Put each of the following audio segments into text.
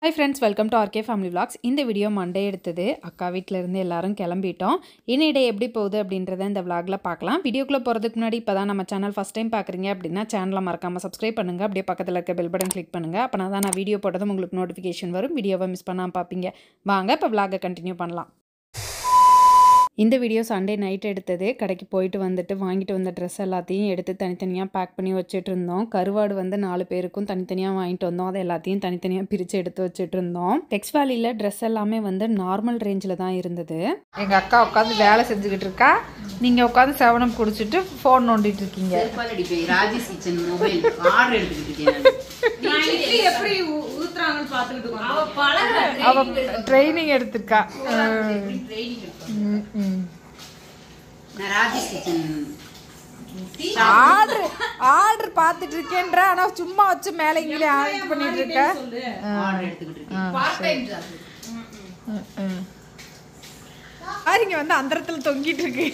High friends welcome to RK family vlogs இந்த video Monday எடுத்தது அக்கா வீட்டில் இருந்து எல்லாரும் கிளம்பிட்டோம் இனி டே எப்படி போகுது அப்படின்றத இந்த vlogல பார்க்கலாம் வீடியோக்குள்ளே போகிறதுக்கு முன்னாடி இப்போ தான் நம்ம சேனல் ஃபஸ்ட் டைம் பார்க்குறீங்க அப்படின்னா சேனலை மறக்காமல் சப்ஸ்கிரைப் பண்ணுங்கள் அப்படியே பக்கத்தில் இருக்க பெல் பட்டன் கிளிக் பண்ணுங்கள் அப்போ தான் நான் வீடியோ போட்டதும் உங்களுக்கு நோட்டிஃபிகேஷன் வரும் வீடியோவை மிஸ் பண்ணாமல் பார்ப்பீங்க வாங்க இப்போ vlog-அ கண்டினியூ பண்ணலாம் இந்த வீடியோ சண்டே நைட் எடுத்தது கடைக்கு போயிட்டு வந்துட்டு வாங்கிட்டு வந்த ட்ரெஸ் எல்லாத்தையும் எடுத்து தனித்தனியாக பேக் பண்ணி வச்சுட்டு இருந்தோம் கருவாடு வந்து நாலு பேருக்கும் தனித்தனியாக வாங்கிட்டு வந்தோம் அதை எல்லாத்தையும் தனித்தனியாக பிரித்து எடுத்து வச்சுட்டு இருந்தோம் டெக்ஸ் வேலியில் ட்ரெஸ் எல்லாமே வந்து நார்மல் ரேஞ்சில் தான் இருந்தது எங்க அக்கா உட்காந்து வேலை செஞ்சுக்கிட்டு இருக்கா நீங்க உட்காந்து செவனம் குடிச்சிட்டு ஃபோன் நோண்டிட்டு இருக்கீங்க செருப்பால் அடிப்பேன் ராஜேஷ் கிச்சன் மொபைல் ஆர்டர் எடுத்துக்கிட்டு இருக்கேன் நான். எப்படி ஊ- ஊத்துறாங்கன்னு பாத்துக்கிட்டு அவ ட்ரைனிங் எடுத்திருக்கா Training எடுப்பேன். ம், ம். நான் ராஜேஷ் கிச்சன் ஆர்டர் ஆர்டர் பார்த்துட்டு இருக்கேன்ற ஆனா சும்மா வச்சு மேலே இங்கே ஆர்டர் பண்ணிட்டு இருக்க ஆர்டர் எடுத்துக்கிட்டு இருக்கேன் ம், ம். பாருங்க வந்து அந்தரத்துல தொங்கிட்டு இருக்கு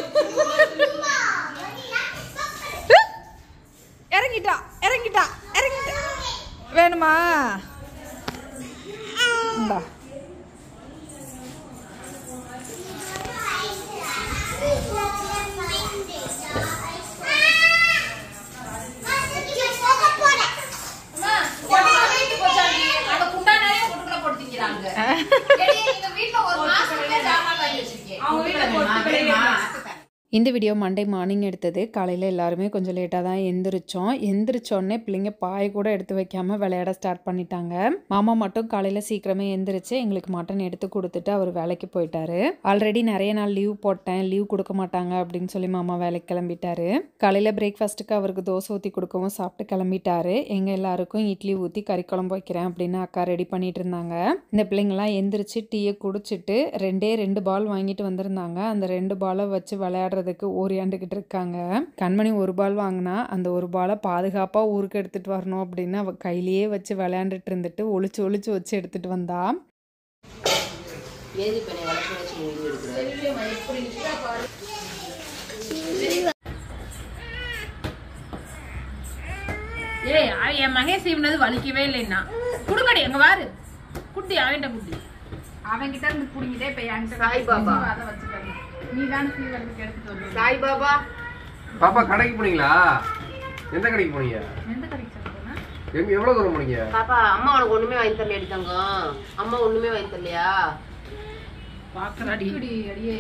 இறங்கிட்டா இறங்கிட்டா இறங்கிட்டா வேணுமா இந்தா இந்த வீடியோ மண்டே மார்னிங் எடுத்தது காலையில் எல்லாருமே கொஞ்சம் லேட்டாக தான் எந்திரிச்சோம் எந்திரிச்சோடனே பிள்ளைங்க பாய் கூட எடுத்து வைக்காம விளையாட ஸ்டார்ட் பண்ணிட்டாங்க மாமா மட்டும் காலையில் சீக்கிரமே எந்திரிச்சு எங்களுக்கு மட்டன் எடுத்து கொடுத்துட்டு அவர் வேலைக்கு போயிட்டாரு ஆல்ரெடி நிறைய நாள் லீவ் போட்டேன் லீவ் கொடுக்க மாட்டாங்க அப்படின்னு சொல்லி மாமா வேலைக்கு கிளம்பிட்டாரு காலையில் பிரேக்ஃபாஸ்ட்டுக்கு அவருக்கு தோசை ஊற்றி கொடுக்கவும் சாப்பிட்டு கிளம்பிட்டாரு எங்கள் எல்லாருக்கும் இட்லி ஊற்றி கறி குழம்பு வைக்கிறேன் அப்படின்னு அக்கா ரெடி பண்ணிட்டு இருந்தாங்க இந்த பிள்ளைங்களாம் எந்திரிச்சு டீயை குடிச்சிட்டு ரெண்டே ரெண்டு பால் வாங்கிட்டு வந்திருந்தாங்க அந்த ரெண்டு பாலை வச்சு விளையாடுறதுக்கு ஓரியாண்டுக்கிட்டு இருக்காங்க கண்மணி ஒரு பால் வாங்கினா அந்த ஒரு பாலை பாதுகாப்பாக ஊருக்கு எடுத்துகிட்டு வரணும் அப்படின்னு அவள் கையிலேயே வச்சு விளையாண்டுட்டு இருந்துட்டு ஒளிச்சு ஒளிச்சு வச்சு எடுத்துகிட்டு வந்தா ஏது பண்ணி வளர்ப்பு வச்சு முடிவு எடுக்கிறேன் ஏய் அவன் என் மகேஷ் இவனது வலிக்கவே இல்லைன்னா குடுங்கடி எங்க வாரு குட்டி அவன்கிட்ட குட்டி அவன் கிட்ட இருந்து குடிங்கிட்டே இப்ப என்கிட்ட சாய் பாபா. அதை வச்சுக்காங்க நீ தான் ஃபீவருக்கு எடுத்துட்டு வந்து சாய் பாபா பாப்பா கடைக்கு போனீங்களா எந்த கடைக்கு போனீங்க எந்த கடைக்கு சொல்லுங்க எங்க எவ்வளவு தூரம் போனீங்க பாப்பா அம்மா உனக்கு ஒண்ணுமே வாங்கி தரலையா தங்கம் அம்மா ஒண்ணுமே வாங்கி தரலையா பாக்குறாடி அடியே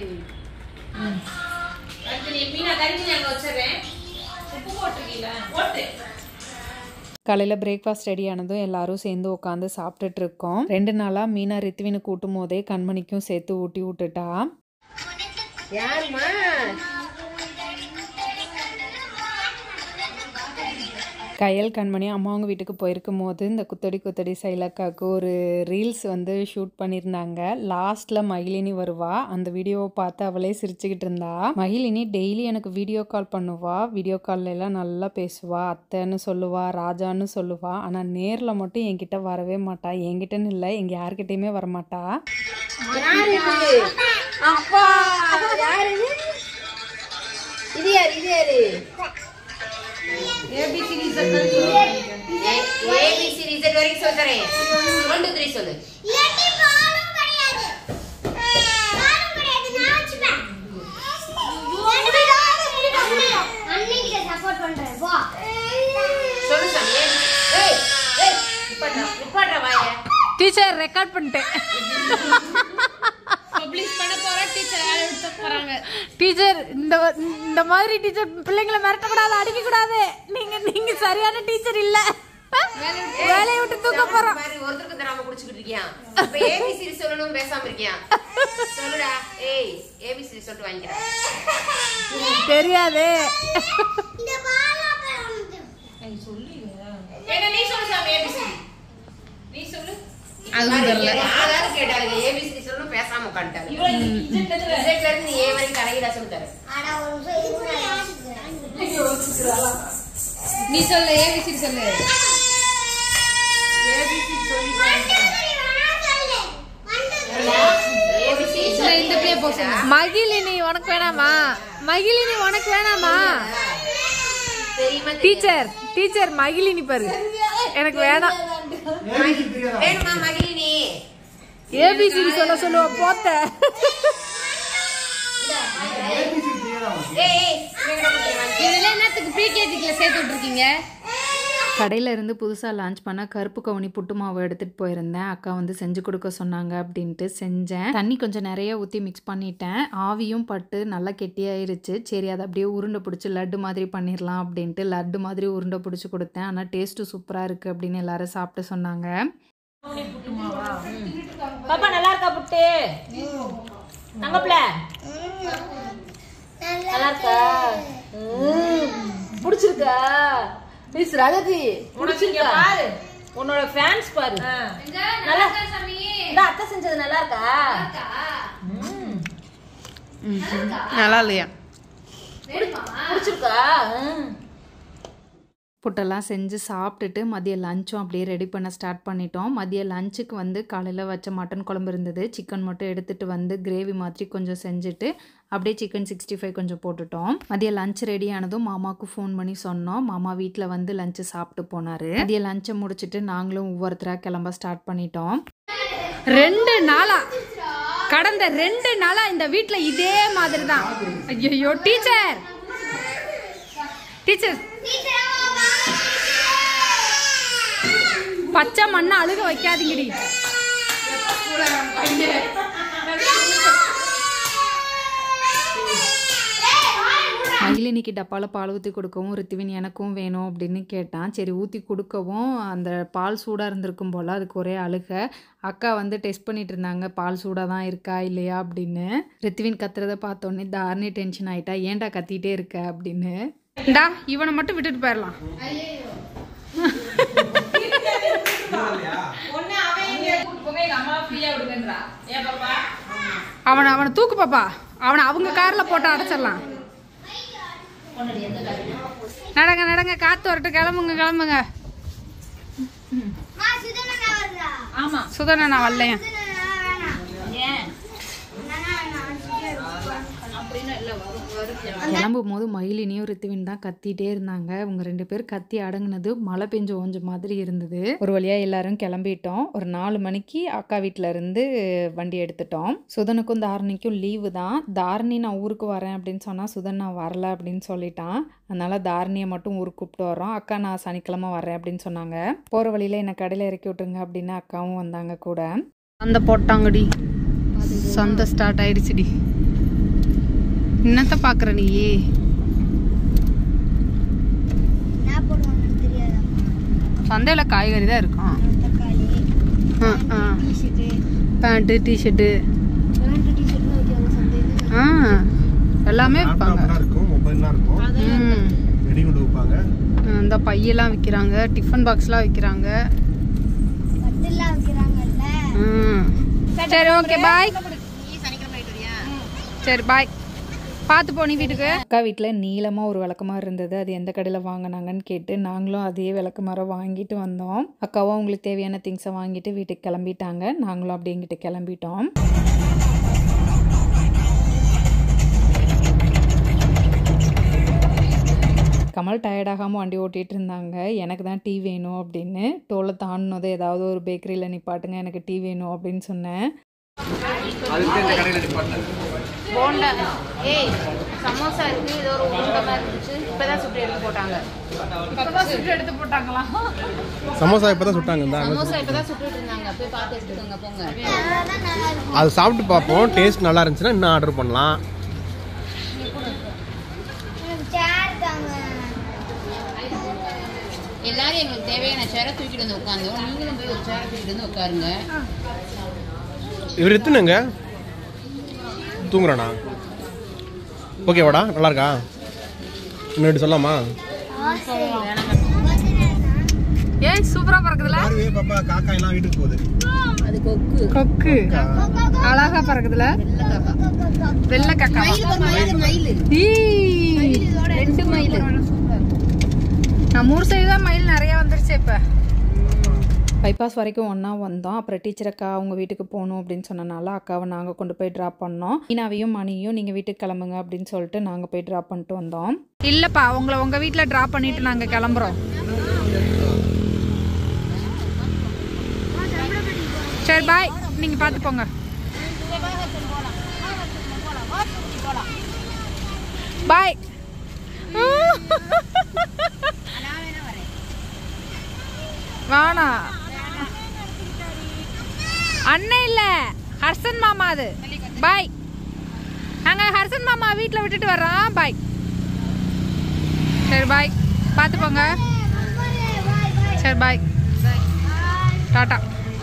காலையில் பிரேக்ஃபாஸ்ட் ரெடி ஆனதும் எல்லாரும் சேர்ந்து உட்காந்து சாப்பிட்டுட்டு இருக்கோம் ரெண்டு நாளாக மீனா ரித்வினு கூட்டும் போதே கண்மணிக்கும் சேர்த்து ஊட்டி விட்டுட்டா யாருமா கையல் கண்மணி அம்மா அவங்க வீட்டுக்கு போயிருக்கும் போது இந்த குத்தடி குத்தடி சைலக்காவுக்கு ஒரு ரீல்ஸ் வந்து ஷூட் பண்ணியிருந்தாங்க லாஸ்ட்ல மகிழினி வருவா அந்த வீடியோவை பார்த்து அவளே சிரிச்சுக்கிட்டு இருந்தா மகிழினி டெய்லி எனக்கு வீடியோ கால் பண்ணுவா வீடியோ கால்ல எல்லாம் நல்லா பேசுவா அத்தைன்னு சொல்லுவா ராஜான்னு சொல்லுவா ஆனா நேர்ல மட்டும் என்கிட்ட வரவே மாட்டா என்கிட்டன்னு இல்லை எங்க யார்கிட்டயுமே வரமாட்டா யாரு இது அப்பா யாரு இது இது யாரு இது யாரு ஏபிசி ரிசல்ட் வரைக்கும் சொல்றேன் ஒன் டூ த்ரீ சொல்லு சப்போர்ட் பண்றேன் வா சொல்லு சாமி ஏய் ஏய் நிப்பாட்றா நிப்பாட்றா வாய டீச்சர் ரெக்கார்ட் பண்ணிட்டேன் டீச்சர் இந்த இந்த மாதிரி டீச்சர் பிள்ளைங்களை மிரட்டக்கூடாது அடிக்கக்கூடாது நீங்க நீங்க சரியான டீச்சர் இல்ல வேலையை விட்டு தூக்க போறோம் பாரு ஒருத்தருக்கு தராம குடிச்சுக்கிட்டு இருக்கியான் இப்ப ஏபிசி சொல்லணும் பேசாம இருக்கியான் சொல்லுடா ஏய் ஏபிசி சொல்லிட்டு வாங்கிக்கிறேன் தெரியாது இந்த பாலா வந்து என்ன நீ சொல்லு சாமி ஏபிசி நீ சொல்லு யாராவது கேட்டாளுங்க ஏபிசி சொல்லணும் பேசாம உட்காந்துட்டாங்க ரிசல்ட்ல இருந்து நீ ஏ வரைக்கும் கணக்கிடா சொல்லி தரேன் ஆனா ஒரு நிமிஷம் இதுக்கு நான் யோசிக்கிறேன் நீ சொல்லு ஏபிசி சொல்லு ஏபிசி இந்த பிள்ளைய போக சொல்லு மகிழினி உனக்கு வேணாமா மகிழினி உனக்கு வேணாமா தெரியுமா டீச்சர் டீச்சர் மகிழினி பாரு எனக்கு வேணாம் வேணுமா மகிழினி ஏபிசிடி சொல்ல சொல்லுவ போத்த இதுல என்னத்துக்கு ப்ரீகேஜிக்குல சேர்த்து விட்டுருக்கீங்க கடையில இருந்து புதுசாக லான்ச் பண்ண கருப்பு கவுனி புட்டு மாவு எடுத்துகிட்டு போயிருந்தேன் அக்கா வந்து செஞ்சு கொடுக்க சொன்னாங்க அப்படின்ட்டு செஞ்சேன் தண்ணி கொஞ்சம் நிறைய ஊற்றி மிக்ஸ் பண்ணிட்டேன் ஆவியும் பட்டு நல்லா கெட்டியாயிருச்சு சரி அதை அப்படியே உருண்டை பிடிச்சி லட்டு மாதிரி பண்ணிடலாம் அப்படின்ட்டு லட்டு மாதிரி உருண்டை பிடிச்சி கொடுத்தேன் ஆனால் டேஸ்ட்டு சூப்பராக இருக்குது அப்படின்னு எல்லாரும் சாப்பிட்டு சொன்னாங்க பாப்பா நல்லா இருக்கா புட்டு தங்கப்பிள்ள நல்லா இருக்கா ம். பிடிச்சிருக்கா மிஸ் ரகதி பிடிச்சிருக்கா பாரு உன்னோட ஃபேன்ஸ் பாரு நல்லா இந்த அத்தை செஞ்சது நல்லா இருக்கா நல்லா இல்லையா பிடிச்சிருக்கா ம். புட்டெல்லாம் செஞ்சு சாப்பிட்டுட்டு மதிய லஞ்சும் அப்படியே ரெடி பண்ண ஸ்டார்ட் பண்ணிட்டோம் மதிய லஞ்சுக்கு வந்து காலையில் வச்ச மட்டன் குழம்பு இருந்தது சிக்கன் மட்டும் எடுத்துகிட்டு வந்து கிரேவி மாதிரி கொஞ்சம் செஞ்சுட்டு அப்படியே சிக்கன் சிக்ஸ்டி ஃபைவ் கொஞ்சம் போட்டுட்டோம் மதிய லஞ்ச் ரெடி ஆனதும் மாமாவுக்கு ஃபோன் பண்ணி சொன்னோம் மாமா வீட்டில் வந்து லஞ்சு சாப்பிட்டு போனார் மதிய லஞ்சை முடிச்சுட்டு நாங்களும் ஒவ்வொருத்தராக கிளம்ப ஸ்டார்ட் பண்ணிட்டோம் ரெண்டு நாளா கடந்த ரெண்டு நாளா இந்த வீட்ல இதே மாதிரி தான் ஐயோ டீச்சர் டீச்சர் பச்சை மண்ணை அழுக வைக்காதீங்கடி மகிழினிக்கு டப்பாவில் பால் ஊற்றி கொடுக்கவும் ரித்துவின் எனக்கும் வேணும் அப்படின்னு கேட்டான் சரி ஊற்றி கொடுக்கவும் அந்த பால் சூடாக இருந்திருக்கும் போல் அதுக்கு ஒரே அழுக அக்கா வந்து டெஸ்ட் பண்ணிட்டு இருந்தாங்க பால் சூடாக தான் இருக்கா இல்லையா அப்படின்னு ரித்துவின் கத்துறதை பார்த்தோன்னே தாரணி டென்ஷன் ஆயிட்டா ஏன்டா கத்திட்டே இருக்க அப்படின்னு இந்தா இவனை மட்டும் விட்டுட்டு போயிடலாம் அவனை அவனை தூக்கு பாப்பா அவனை அவங்க கார்ல போட்டு அடைச்சிடலாம் நடங்க நடங்க காத்து வரட்டும் கிளம்புங்க கிளம்புங்க சுதனா நான் வரலையா கிளம்பும் போது மயிலினியும் ரித்துவின் தான் கத்திட்டே இருந்தாங்க இவங்க ரெண்டு பேர் கத்தி அடங்குனது மழை பெஞ்சு ஓஞ்ச மாதிரி இருந்தது ஒரு வழியாக எல்லாரும் கிளம்பிட்டோம் ஒரு நாலு மணிக்கு அக்கா வீட்டில் இருந்து வண்டி எடுத்துட்டோம் சுதனுக்கும் தாரணிக்கும் லீவு தான் தாரணி நான் ஊருக்கு வரேன் அப்படின்னு சொன்னால் சுதன் நான் வரல அப்படின்னு சொல்லிட்டான் அதனால தாரணியை மட்டும் ஊருக்கு கூப்பிட்டு வரோம் அக்கா நான் சனிக்கிழமை வரேன் அப்படின்னு சொன்னாங்க போகிற வழியில் என்னை கடையில் இறக்கி விட்டுருங்க அப்படின்னு அக்காவும் வந்தாங்க கூட சந்தை போட்டாங்கடி சந்தை ஸ்டார்ட் ஆயிடுச்சுடி என்னத்த பாக்குற நீ என்ன போடுவாங்கன்னு தெரியாதா சந்தையில காய்கறி தான் இருக்கும் தக்காளி டிஷர்ட்டு பேண்ட்டு டிஷர்ட்டு பேண்ட் டிஷர்ட்லாம் வைக்கிறாங்க சந்தையில் ஆ எல்லாமே விற்பாங்க லேப்டாப்லாம் இருக்கும் மொபைல்லாம் இருக்கும் ம் வெடிகுண்டு வைப்பாங்க இந்த பையெல்லாம் விற்கிறாங்க டிஃபன் பாக்ஸ்லாம் விற்கிறாங்க கட்டெல்லாம் வைக்கிறாங்கல்ல ம் சரி ஓகே பாய் சரி பாய் பார்த்து போ நீ வீட்டுக்கு அக்கா வீட்டில் நீளமாக ஒரு விளக்கமாறு இருந்தது அது எந்த கடையில் வாங்கினாங்கன்னு கேட்டு நாங்களும் அதே விளக்கமாரை வாங்கிட்டு வந்தோம் அக்காவும் அவங்களுக்கு தேவையான திங்ஸை வாங்கிட்டு வீட்டுக்கு கிளம்பிட்டாங்க நாங்களும் அப்படியே இங்கிட்டு கிளம்பிட்டோம் கமல் டயர்டாகாமல் வண்டி ஓட்டிகிட்டு இருந்தாங்க எனக்கு தான் டீ வேணும் அப்படின்னு தோலை தாண்டினதை ஏதாவது ஒரு பேக்கரியில் நிப்பாட்டுங்க எனக்கு டீ வேணும் அப்படின்னு சொன்னேன் அதுக்கு இந்த கடையில் நிப்பாட்டினேன் போண்டா ஏய் சமோசா இருக்கு இது ஒரு உருண்டை மாதிரி இருந்துச்சு இப்பதான் சுட்டு எடுத்து போட்டாங்க சுட்டு எடுத்து போட்டாங்களா சமோசா இப்பதான் சுட்டாங்க இந்த சமோசா இப்பதான் சுட்டுட்டு இருந்தாங்க போய் பார்த்து எடுத்துக்கோங்க போங்க அதெல்லாம் நல்லா இருக்கும் அது சாப்பிட்டு பார்ப்போம் டேஸ்ட் நல்லா இருந்துச்சுன்னா இன்னும் ஆர்டர் பண்ணலாம் எனக்கு சேர் தாங்க எல்லாரும் எங்களுக்கு தேவையான சேரை தூக்கிட்டு வந்து உட்காந்தோம் நீங்களும் போய் ஒரு சேரை தூக்கிட்டு வந்து உட்காருங்க இவர் எத்துனுங்க தூங்குறானா ஓகேவாடா நல்லா இருக்கா இன்னொரு சொல்லாமா ஏய் சூப்பரா பறக்குதுல பாப்பா காக்கா எல்லாம் வீட்டுக்கு போகுது அது கொக்கு கொக்கு அழகா பறக்குதுல வெள்ளை கக்கா ரெண்டு மைல் நம்ம ஊர் சைடு தான் மயில் நிறைய வந்துருச்சு இப்ப பைபாஸ் வரைக்கும் ஒன்றா வந்தோம் அப்புறம் டீச்சர் அக்கா அவங்க வீட்டுக்கு போகணும் அப்படின்னு சொன்னனால அக்காவை நாங்கள் கொண்டு போய் ட்ராப் பண்ணோம் மீனாவையும் மணியும் நீங்கள் வீட்டுக்கு கிளம்புங்க அப்படின்னு சொல்லிட்டு நாங்கள் போய் ட்ராப் பண்ணிட்டு வந்தோம் இல்லப்பா உங்களை உங்க வீட்ல டிராப் பண்ணிட்டு நாங்க கிளம்புறோம் சரி பாய் நீங்கள் பார்த்து போங்க பாய் வேணாம் அண்ணன் இல்ல ஹர்ஷன் மாமா அது பாய் நாங்க ஹர்ஷன் மாமா வீட்டில் விட்டுட்டு வர்றோம் பாய் சரி பாய் பார்த்து போங்க சரி பாய் டாட்டா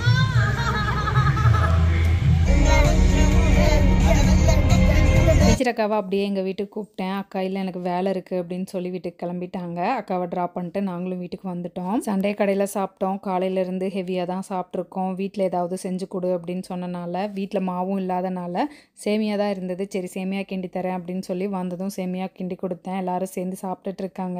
டீச்சர் அக்காவை அப்படியே எங்கள் வீட்டுக்கு கூப்பிட்டேன் அக்கா இல்லை எனக்கு வேலை இருக்குது அப்படின்னு சொல்லி வீட்டுக்கு கிளம்பிட்டாங்க அக்காவை ட்ராப் பண்ணிட்டு நாங்களும் வீட்டுக்கு வந்துட்டோம் சண்டே கடையில் சாப்பிட்டோம் காலையிலேருந்து ஹெவியாக தான் சாப்பிட்ருக்கோம் வீட்டில் ஏதாவது செஞ்சு கொடு அப்படின்னு சொன்னனால வீட்டில் மாவும் இல்லாதனால சேமியா தான் இருந்தது சரி சேமியா கிண்டி தரேன் அப்படின்னு சொல்லி வந்ததும் சேமியா கிண்டி கொடுத்தேன் எல்லாரும் சேர்ந்து சாப்பிட்டுட்டு இருக்காங்க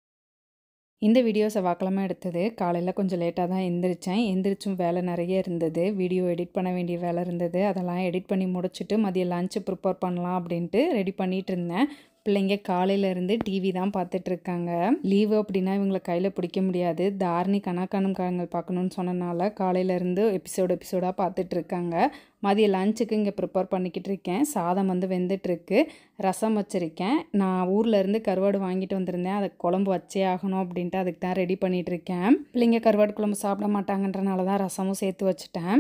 இந்த வீடியோ செவ்வாய்க்கிழமை எடுத்தது காலையில் கொஞ்சம் லேட்டாக தான் எந்திரிச்சேன் எந்திரிச்சும் வேலை நிறைய இருந்தது வீடியோ எடிட் பண்ண வேண்டிய வேலை இருந்தது அதெல்லாம் எடிட் பண்ணி முடிச்சுட்டு மதியம் லஞ்சு ப்ரிப்பேர் பண்ணலாம் அப்படின்ட்டு ரெடி பண்ணிட்டு இருந்தேன் பிள்ளைங்க காலையிலேருந்து டிவி தான் பார்த்துட்டு இருக்காங்க லீவு அப்படின்னா இவங்களை கையில் பிடிக்க முடியாது தாரணி கணக்கானும் காரங்கள் பார்க்கணுன்னு சொன்னனால காலையிலேருந்து எபிசோடு எபிசோடாக பார்த்துட்டு இருக்காங்க மதிய லஞ்சுக்கு இங்கே ப்ரிப்பேர் பண்ணிக்கிட்டு இருக்கேன் சாதம் வந்து வெந்துட்டுருக்கு ரசம் வச்சுருக்கேன் நான் ஊர்ல இருந்து கருவாடு வாங்கிட்டு வந்திருந்தேன் அதை குழம்பு வச்சே ஆகணும் அப்படின்ட்டு அதுக்கு தான் ரெடி பண்ணிட்டு இருக்கேன் பிள்ளைங்க கருவாடு குழம்பு சாப்பிட மாட்டாங்கன்றனால தான் ரசமும் சேர்த்து வச்சுட்டேன்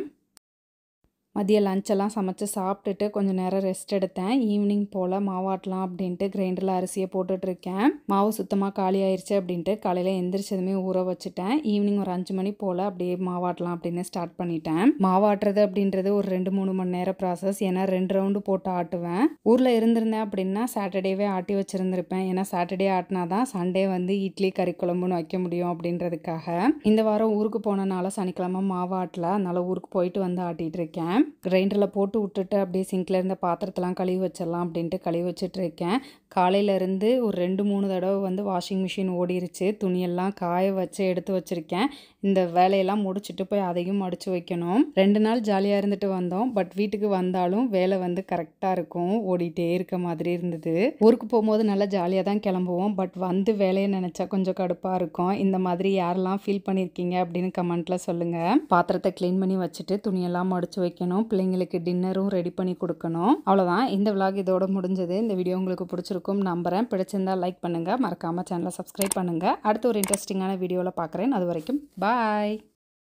மதிய லஞ்செல்லாம் சமைச்சு சாப்பிட்டுட்டு கொஞ்சம் நேரம் ரெஸ்ட் எடுத்தேன் ஈவினிங் போல் மாவாட்டலாம் அப்படின்ட்டு கிரைண்டரில் அரிசியை போட்டுட்ருக்கேன் மாவு சுத்தமாக காலி ஆயிடுச்சு அப்படின்ட்டு காலையில் எந்திரிச்சதுமே ஊற வச்சுட்டேன் ஈவினிங் ஒரு அஞ்சு மணி போல் அப்படியே மாவாட்டலாம் அப்படின்னு ஸ்டார்ட் பண்ணிட்டேன் மாவாட்டுறது அப்படின்றது ஒரு ரெண்டு மூணு மணி நேரம் ப்ராசஸ் ஏன்னா ரெண்டு ரவுண்டு போட்டு ஆட்டுவேன் ஊரில் இருந்திருந்தேன் அப்படின்னா சாட்டர்டேவே ஆட்டி வச்சுருந்துருப்பேன் ஏன்னா சாட்டர்டே ஆட்டினா தான் சண்டே வந்து இட்லி கறி குழம்புன்னு வைக்க முடியும் அப்படின்றதுக்காக இந்த வாரம் ஊருக்கு போனனால சனிக்கிழமை மாவு ஆட்டல அதனால ஊருக்கு போயிட்டு வந்து ஆட்டிகிட்டு இருக்கேன் கிரைண்டரில் போட்டு விட்டுட்டு அப்படியே சிங்கில் இருந்த பாத்திரத்தெல்லாம் கழுவி வச்சிடலாம் அப்படின்ட்டு கழுவி வச்சுட்டு இருக்கேன் காலையில இருந்து ஒரு ரெண்டு மூணு தடவை வந்து வாஷிங் மிஷின் ஓடிருச்சு துணியெல்லாம் காய வச்சு எடுத்து வச்சுருக்கேன் இந்த வேலையெல்லாம் முடிச்சுட்டு போய் அதையும் மடிச்சு வைக்கணும் ரெண்டு நாள் ஜாலியாக இருந்துட்டு வந்தோம் பட் வீட்டுக்கு வந்தாலும் வேலை வந்து கரெக்டாக இருக்கும் ஓடிட்டே இருக்க மாதிரி இருந்தது ஊருக்கு போகும்போது நல்லா ஜாலியாக தான் கிளம்புவோம் பட் வந்து வேலையை நினச்சா கொஞ்சம் கடுப்பாக இருக்கும் இந்த மாதிரி யாரெல்லாம் ஃபீல் பண்ணியிருக்கீங்க அப்படின்னு கமெண்ட்டில் சொல்லுங்கள் பாத்திரத்தை க்ளீன் பண்ணி வச்சுட்டு துணியெல்லாம் மடிச்சு வைக்கணும் பிள்ளைங்களுக்கு டின்னரும் ரெடி பண்ணி கொடுக்கணும் அவ்வளோதான் இந்த விலாக் இதோட முடிஞ்சது இந்த வீடியோ உங்களுக்கு பிடிச்சிருக்கும் நம்புறேன் பிடிச்சிருந்தா லைக் பண்ணுங்கள் மறக்காமல் சேனலை சப்ஸ்கிரைப் பண்ணுங்கள் அடுத்து ஒரு இன்ட்ரெஸ்டிங்கான வீடியோவில் பார்க்குறேன் அது வரைக்கும் பாய்